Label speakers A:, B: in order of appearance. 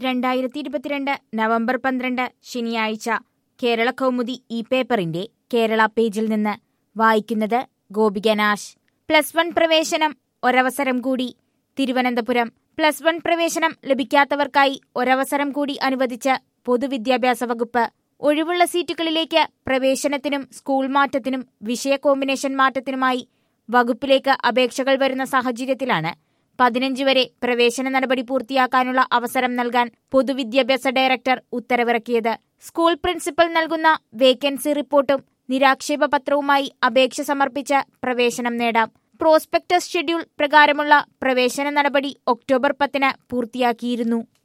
A: രണ്ടായിരത്തി ഇരുപത്തിരണ്ട് നവംബർ പന്ത്രണ്ട് ശനിയാഴ്ച കേരള കൗമുദി ഈ പേപ്പറിന്റെ കേരള പേജിൽ നിന്ന് വായിക്കുന്നത് ഗോപിക നാശ് പ്ലസ് വൺ പ്രവേശനം ഒരവസരം കൂടി തിരുവനന്തപുരം പ്ലസ് വൺ പ്രവേശനം ലഭിക്കാത്തവർക്കായി ഒരവസരം കൂടി അനുവദിച്ച് പൊതുവിദ്യാഭ്യാസ വകുപ്പ് ഒഴിവുള്ള സീറ്റുകളിലേക്ക് പ്രവേശനത്തിനും സ്കൂൾ മാറ്റത്തിനും വിഷയ കോമ്പിനേഷൻ മാറ്റത്തിനുമായി വകുപ്പിലേക്ക് അപേക്ഷകൾ വരുന്ന സാഹചര്യത്തിലാണ് പതിനഞ്ച് വരെ പ്രവേശന നടപടി പൂർത്തിയാക്കാനുള്ള അവസരം നൽകാൻ പൊതുവിദ്യാഭ്യാസ ഡയറക്ടർ ഉത്തരവിറക്കിയത് സ്കൂൾ പ്രിൻസിപ്പൽ നൽകുന്ന വേക്കൻസി റിപ്പോർട്ടും നിരാക്ഷേപ പത്രവുമായി അപേക്ഷ സമർപ്പിച്ച് പ്രവേശനം നേടാം പ്രോസ്പെക്ടസ് ഷെഡ്യൂൾ പ്രകാരമുള്ള പ്രവേശന നടപടി ഒക്ടോബർ പത്തിന് പൂർത്തിയാക്കിയിരുന്നു